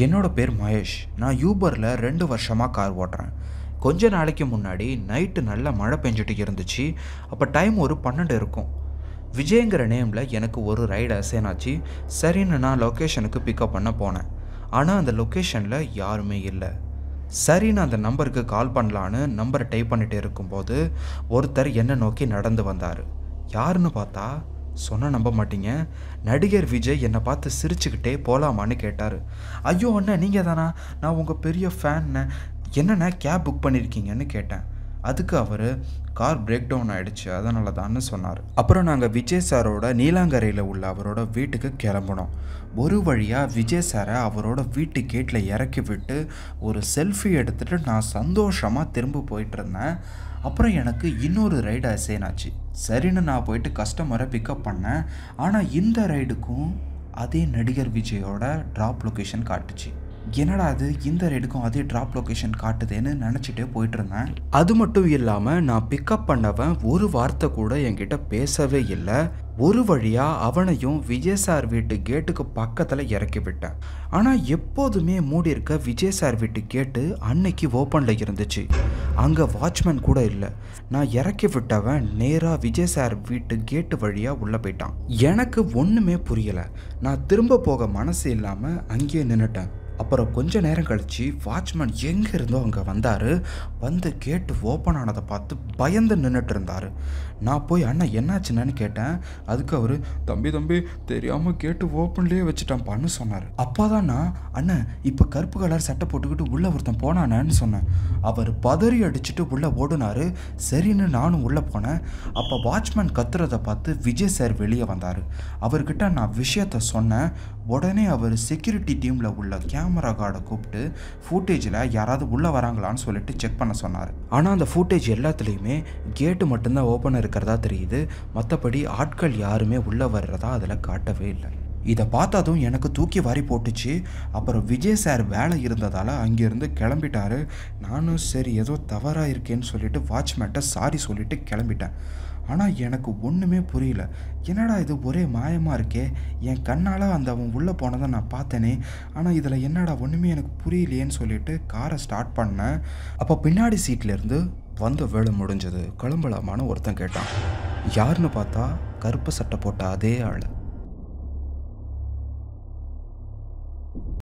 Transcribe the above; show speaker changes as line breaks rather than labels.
என்னோட பேர் மகேஷ் நான் யூபரில் ரெண்டு வருஷமாக கார் ஓட்டுறேன் கொஞ்ச நாளைக்கு முன்னாடி நைட்டு நல்ல மழை பெஞ்சிட்டு இருந்துச்சு அப்போ டைம் ஒரு பன்னெண்டு இருக்கும் விஜய்ங்கிற நேமில் எனக்கு ஒரு ரைடு அசைன் ஆச்சு சரின்னு நான் லொக்கேஷனுக்கு பிக்கப் பண்ண போனேன் ஆனால் அந்த லொக்கேஷனில் யாருமே இல்லை சரின்னு அந்த நம்பருக்கு கால் பண்ணலான்னு நம்பரை டைப் பண்ணிட்டு இருக்கும்போது ஒருத்தர் என்னை நோக்கி நடந்து வந்தார் யாருன்னு பார்த்தா சொன்ன நம்ப மாட்டீங்க நடிகர் விஜய் என்னை பார்த்து சிரிச்சுக்கிட்டே போகலாமான்னு கேட்டார் ஐயோ அண்ணா நீங்கள் தானா நான் உங்கள் பெரிய ஃபேன்னு என்னண்ணே கேப் புக் பண்ணியிருக்கீங்கன்னு கேட்டேன் அதுக்கு அவர் கார் பிரேக் டவுன் ஆகிடுச்சு அதனால தான்னு சொன்னார் அப்புறம் நாங்கள் விஜய் சாரோட நீலாங்கரையில் உள்ள அவரோட வீட்டுக்கு கிளம்புனோம் ஒரு வழியாக விஜய் சாரை அவரோட வீட்டு கேட்டில் இறக்கி விட்டு ஒரு செல்ஃபி எடுத்துகிட்டு நான் சந்தோஷமாக திரும்ப போயிட்டு இருந்தேன் அப்புறம் எனக்கு இன்னொரு ரைடு அசைன் ஆச்சு சரின்னு நான் போயிட்டு கஸ்டமரை பிக்கப் பண்ணேன் ஆனால் இந்த ரைடுக்கும் அதே நடிகர் விஜயோட ட்ராப் லொக்கேஷன் காட்டுச்சு என்னடா அது இந்த ரைடுக்கும் அதே ட்ராப் லொக்கேஷன் காட்டுதேன்னு நினச்சிட்டே போயிட்டு இருந்தேன் அது மட்டும் இல்லாமல் நான் பிக்கப் பண்ணவன் ஒரு வார்த்தை கூட என்கிட்ட பேசவே இல்லை ஒரு வழியாக அவனையும் விஜய் சார் வீட்டு கேட்டுக்கு பக்கத்தில் இறக்கி விட்டேன் ஆனால் எப்போதுமே மூடி இருக்க விஜய் சார் வீட்டு கேட்டு அன்னைக்கு ஓப்பனில் இருந்துச்சு அங்கே வாட்ச்மேன் கூட இல்லை நான் இறக்கி விட்டவன் நேராக விஜய் சார் வீட்டு கேட்டு வழியாக உள்ளே போயிட்டான் எனக்கு ஒன்றுமே புரியலை நான் திரும்ப போக மனசு இல்லாமல் அங்கேயே நின்றுட்டேன் அப்புறம் கொஞ்ச நேரம் கழித்து வாட்ச்மேன் எங்கே இருந்தோ அங்கே வந்தார் வந்து கேட்டு ஓப்பன் ஆனதை பார்த்து பயந்து நின்றுட்டு இருந்தார் நான் போய் அண்ணா என்னாச்சுன்னு கேட்டேன் அதுக்கு அவர் தம்பி தம்பி தெரியாமல் கேட்டு ஓப்பன்லேயே வச்சுட்டான்ப்பான்னு சொன்னார் அப்போ தான் நான் அண்ணன் இப்போ கருப்பு கலர் சட்டை போட்டுக்கிட்டு உள்ளே ஒருத்தன் போனானேன்னு சொன்னேன் அவர் பதறி அடிச்சுட்டு உள்ளே ஓடுனார் சரின்னு நானும் உள்ளே போனேன் அப்போ வாட்ச்மேன் கத்துறதை பார்த்து விஜய் சார் வெளியே வந்தார் அவர்கிட்ட நான் விஷயத்த சொன்னேன் உடனே அவர் செக்யூரிட்டி டீமில் உள்ள கேமரா கார்டை கூப்பிட்டு ஃபூட்டேஜில் யாராவது உள்ளே வராங்களான்னு சொல்லிட்டு செக் பண்ண சொன்னார் ஆனால் அந்த ஃபூட்டேஜ் எல்லாத்துலேயுமே கேட்டு மட்டும்தான் ஓப்பன் இருக்கிறதா தெரியுது மற்றபடி ஆட்கள் யாருமே உள்ளே வர்றதா அதில் காட்டவே இல்லை இதை பார்த்ததும் எனக்கு தூக்கி வாரி போட்டுச்சு அப்புறம் விஜய் சார் வேலை இருந்ததால் அங்கேருந்து கிளம்பிட்டாரு நானும் சரி ஏதோ தவறாக இருக்கேன்னு சொல்லிட்டு வாட்ச்மேன்ட்ட சாரி சொல்லிட்டு கிளம்பிட்டேன் ஆனால் எனக்கு ஒன்றுமே புரியல என்னடா இது ஒரே மாயமாக இருக்கே என் கண்ணால் அந்த அவன் உள்ளே போனதை நான் பார்த்தேனே ஆனால் இதில் என்னடா ஒன்றுமே எனக்கு புரியலையேன்னு சொல்லிட்டு காரை ஸ்டார்ட் பண்ணேன் அப்போ பின்னாடி சீட்லேருந்து வந்த வேலை முடிஞ்சது கிளம்பலாமான்னு ஒருத்தன் கேட்டான் யாருன்னு பார்த்தா கருப்பு சட்டை போட்ட அதே ஆள்